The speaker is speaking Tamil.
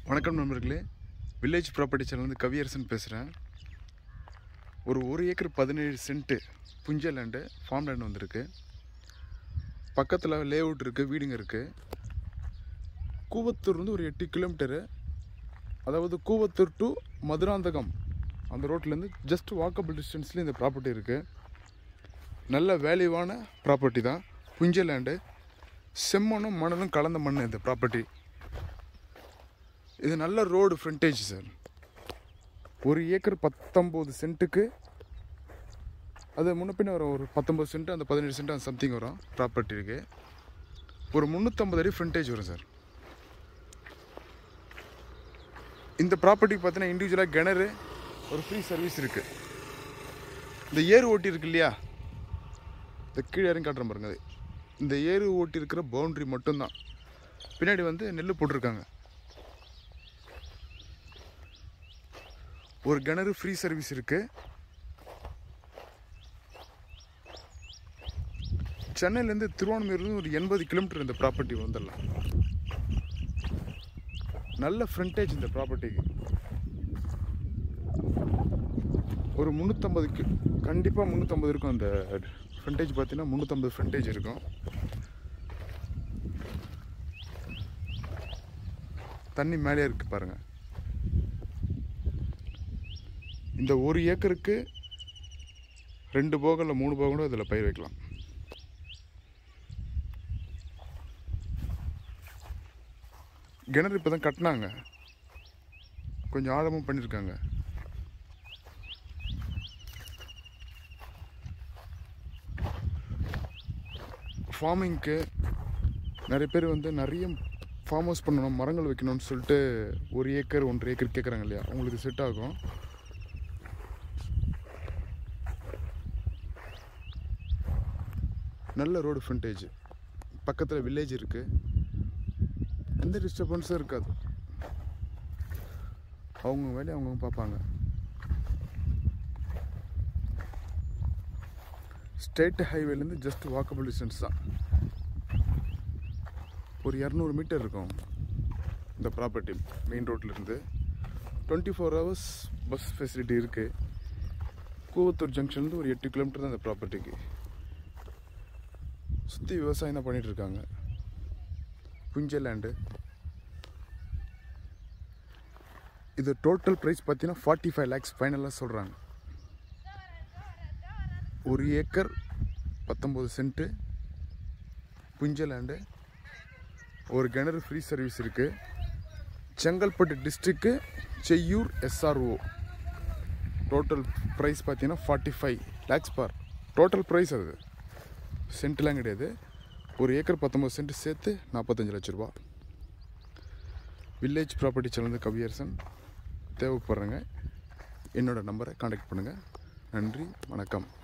வணக்கம் நண்பர்களே வில்லேஜ் ப்ராப்பர்ட்டி சேனல்லேருந்து கவியரசன் பேசுகிறேன் ஒரு ஒரு ஏக்கர் பதினேழு சென்ட்டு புஞ்ச லேண்டு ஃபார்ம் லேண்ட் வந்திருக்கு பக்கத்தில் லே அவுட் இருக்குது வீடுங்க இருக்குது கூவத்தூர் வந்து ஒரு எட்டு கிலோமீட்டரு அதாவது கூவத்தூர் டு மதுராந்தகம் அந்த ரோட்லேருந்து ஜஸ்ட் வாக்கபிள் டிஸ்டன்ஸ்லேயே இந்த ப்ராப்பர்ட்டி இருக்குது நல்ல வேல்யூவான ப்ராப்பர்ட்டி தான் புஞ்ச லேண்டு செம்மண்ணும் மணலும் கலந்த மண் இந்த ப்ராப்பர்ட்டி இது நல்ல ரோடு ஃப்ரண்டேஜ் சார் ஒரு ஏக்கர் பத்தொம்போது சென்ட்டுக்கு அது முன்ன பின்ன வரும் ஒரு பத்தொம்பது சென்ட் அந்த பதினேழு சென்ட் அந்த சம்திங் வரும் ப்ராப்பர்ட்டி இருக்கு ஒரு முந்நூற்றம்பது அடி ஃப்ரண்டேஜ் வரும் சார் இந்த ப்ராப்பர்ட்டிக்கு பார்த்தீங்கன்னா இண்டிவிஜுவலாக கிணறு ஒரு ஃப்ரீ சர்வீஸ் இருக்குது இந்த ஏறு ஓட்டி இருக்கு இல்லையா இந்த கீழே இறங்கி காட்டுறேன் பாருங்க அது இந்த ஏறு ஓட்டி இருக்கிற பவுண்ட்ரி மட்டும்தான் பின்னாடி வந்து நெல் போட்டிருக்காங்க ஒரு கிணறு ஃப்ரீ சர்வீஸ் இருக்கு சென்னையிலேருந்து திருவான்மையூர்லேருந்து ஒரு எண்பது கிலோமீட்டர் இந்த ப்ராப்பர்ட்டி வந்துடலாம் நல்ல ஃப்ரண்டேஜ் இந்த ப்ராப்பர்ட்டிக்கு ஒரு முந்நூற்றம்பது கண்டிப்பாக முந்நூற்றம்பது இருக்கும் அந்த ஃப்ரண்டேஜ் பார்த்தீங்கன்னா முந்நூற்றம்பது ஃப்ரண்டேஜ் இருக்கும் தண்ணி மேலே இருக்கு பாருங்க இந்த ஒரு ஏக்கருக்கு ரெண்டு போகம் இல்லை மூணு போகம் கூட இதில் பயிர் வைக்கலாம் கிணறு இப்போ தான் கட்டினாங்க கொஞ்சம் ஆழமும் பண்ணியிருக்காங்க ஃபார்மிங்க்கு நிறைய பேர் வந்து நிறைய ஃபார்ம் ஹவுஸ் பண்ணணும் மரங்கள் வைக்கணும்னு சொல்லிட்டு ஒரு ஏக்கர் ஒன்றரை ஏக்கர் கேட்குறாங்க இல்லையா அவங்களுக்கு செட் ஆகும் நல்ல ரோடு ஃப்ரண்டேஜ் பக்கத்தில் வில்லேஜ் இருக்குது எந்த டிஸ்டர்பன்ஸும் இருக்காது அவங்க வேலையை அவங்கவுங்க பார்ப்பாங்க ஸ்டேட் ஹைவேலேருந்து ஜஸ்ட் வாக்கபிள் டிஸ்டன்ஸ் தான் ஒரு இரநூறு மீட்டர் இருக்கும் இந்த ப்ராப்பர்ட்டி மெயின் ரோட்லேருந்து twenty four hours bus facility இருக்குது கூவத்தூர் ஜங்ஷன்லேருந்து ஒரு எட்டு கிலோமீட்டர் தான் இந்த ப்ராப்பர்ட்டிக்கு சுற்றி விவசாயம் தான் பண்ணிட்டு இருக்காங்க புஞ்ச லேண்டு இது டோட்டல் ப்ரைஸ் பார்த்தீங்கன்னா ஃபார்ட்டி ஃபைவ் லேக்ஸ் ஃபைனலாக சொல்கிறாங்க ஒரு ஏக்கர் பத்தொம்போது சென்ட்டு புஞ்ச லேண்டு ஒரு கிணறு ஃப்ரீ சர்வீஸ் இருக்குது செங்கல்பட்டு டிஸ்ட்ரிக்கு செய்யூர் எஸ்ஆர்ஓ டோட்டல் ப்ரைஸ் பார்த்தீங்கன்னா forty five lakhs for total price அது சென்ட்லாம் கிடையாது ஒரு ஏக்கர் பத்தொம்பது சென்ட் சேர்த்து நாற்பத்தஞ்சு லட்ச ரூபா வில்லேஜ் ப்ராப்பர்ட்டி சேனல் கவியரசன் தேவைப்படுறேங்க என்னோட நம்பரை காண்டாக்ட் பண்ணுங்கள் நன்றி வணக்கம்